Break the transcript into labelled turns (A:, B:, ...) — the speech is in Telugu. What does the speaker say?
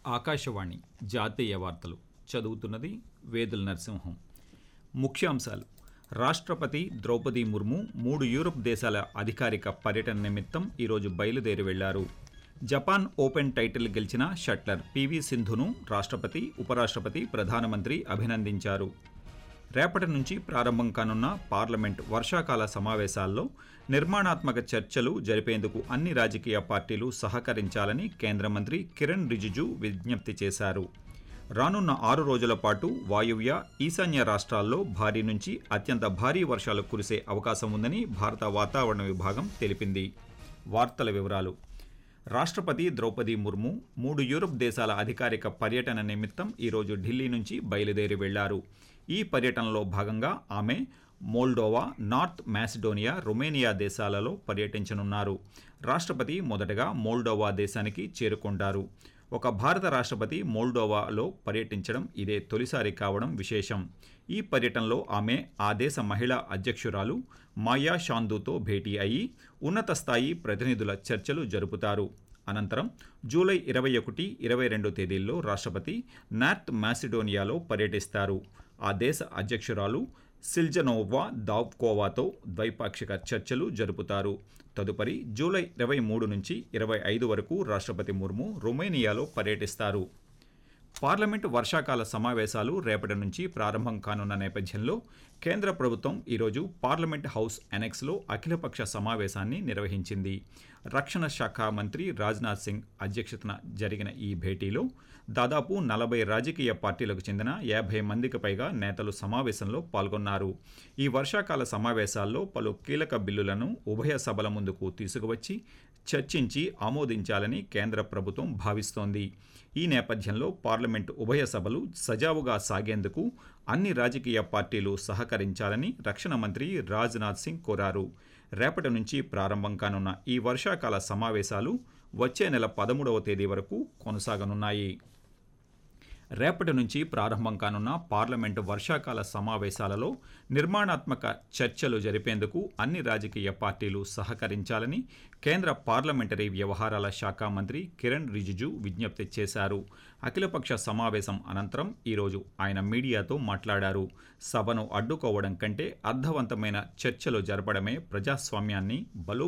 A: ఆకాశవాణి జాతీయ వార్తలు చదువుతున్నది వేదుల నరసింహం ముఖ్యాంశాలు రాష్ట్రపతి ద్రౌపది ముర్ము మూడు యూరప్ దేశాల అధికారిక పర్యటన నిమిత్తం ఈరోజు బయలుదేరి వెళ్లారు జపాన్ ఓపెన్ టైటిల్ గెలిచిన షట్లర్ పివి సింధును రాష్ట్రపతి ఉపరాష్ట్రపతి ప్రధానమంత్రి అభినందించారు రేపటి నుంచి ప్రారంభం కానున్న పార్లమెంట్ వర్షాకాల సమావేశాల్లో నిర్మాణాత్మక చర్చలు జరిపేందుకు అన్ని రాజకీయ పార్టీలు సహకరించాలని కేంద్ర మంత్రి కిరణ్ రిజిజు విజ్ఞప్తి చేశారు రానున్న ఆరు రోజుల పాటు వాయువ్య ఈశాన్య రాష్ట్రాల్లో భారీ నుంచి అత్యంత భారీ వర్షాలు కురిసే అవకాశం ఉందని భారత వాతావరణ విభాగం తెలిపింది వార్తల వివరాలు రాష్ట్రపతి ద్రౌపది ముర్ము మూడు యూరప్ దేశాల అధికారిక పర్యటన నిమిత్తం ఈరోజు ఢిల్లీ నుంచి బయలుదేరి వెళ్లారు ఈ పర్యటనలో భాగంగా ఆమె మోల్డోవా నార్త్ మాసిడోనియా రొమేనియా దేశాలలో పర్యటించనున్నారు రాష్ట్రపతి మొదటగా మోల్డోవా దేశానికి చేరుకుంటారు ఒక భారత రాష్ట్రపతి మోల్డోవాలో పర్యటించడం ఇదే తొలిసారి కావడం విశేషం ఈ పర్యటనలో ఆమె ఆ దేశ మహిళా అధ్యక్షురాలు మాయా షాందుతో భేటీ అయి ఉన్నత స్థాయి ప్రతినిధుల చర్చలు జరుపుతారు అనంతరం జూలై ఇరవై ఒకటి ఇరవై రెండు తేదీల్లో రాష్ట్రపతి నార్త్ మాసిడోనియాలో పర్యటిస్తారు ఆ దేశ అధ్యక్షురాలు సిల్జనోవా దావ్కోవాతో ద్వైపాక్షిక చర్చలు జరుపుతారు తదుపరి జూలై ఇరవై మూడు నుంచి ఇరవై ఐదు వరకు రాష్ట్రపతి ముర్ము రొమేనియాలో పర్యటిస్తారు పార్లమెంటు వర్షాకాల సమావేశాలు రేపటి నుంచి ప్రారంభం కానున్న నేపథ్యంలో కేంద్ర ప్రభుత్వం ఈరోజు పార్లమెంట్ హౌస్ ఎనెక్స్లో అఖిలపక్ష సమావేశాన్ని నిర్వహించింది రక్షణ శాఖ మంత్రి రాజ్నాథ్ సింగ్ అధ్యక్షతన జరిగిన ఈ భేటీలో దాదాపు నలభై రాజకీయ పార్టీలకు చెందిన యాభై మందికి పైగా నేతలు సమావేశంలో పాల్గొన్నారు ఈ వర్షాకాల సమావేశాల్లో పలు కీలక బిల్లులను ఉభయ సభల ముందుకు తీసుకువచ్చి చర్చించి ఆమోదించాలని కేంద్ర ప్రభుత్వం భావిస్తోంది ఈ నేపథ్యంలో పార్లమెంటు ఉభయ సభలు సజావుగా సాగేందుకు అన్ని రాజకీయ పార్టీలు సహకరించాలని రక్షణ మంత్రి రాజ్నాథ్ సింగ్ కోరారు రేపటి నుంచి ప్రారంభం కానున్న ఈ వర్షాకాల సమావేశాలు వచ్చే నెల పదమూడవ తేదీ వరకు కొనసాగనున్నాయి రేపటి నుంచి ప్రారంభం కానున్న పార్లమెంటు వర్షాకాల సమావేశాలలో నిర్మాణాత్మక చర్చలు జరిపేందుకు అన్ని రాజకీయ పార్టీలు సహకరించాలని కేంద్ర పార్లమెంటరీ వ్యవహారాల శాఖ మంత్రి కిరణ్ రిజిజు విజ్ఞప్తి చేశారు అఖిలపక్ష సమావేశం అనంతరం ఈరోజు ఆయన మీడియాతో మాట్లాడారు సభను అడ్డుకోవడం కంటే అర్థవంతమైన చర్చలు జరపడమే ప్రజాస్వామ్యాన్ని బలో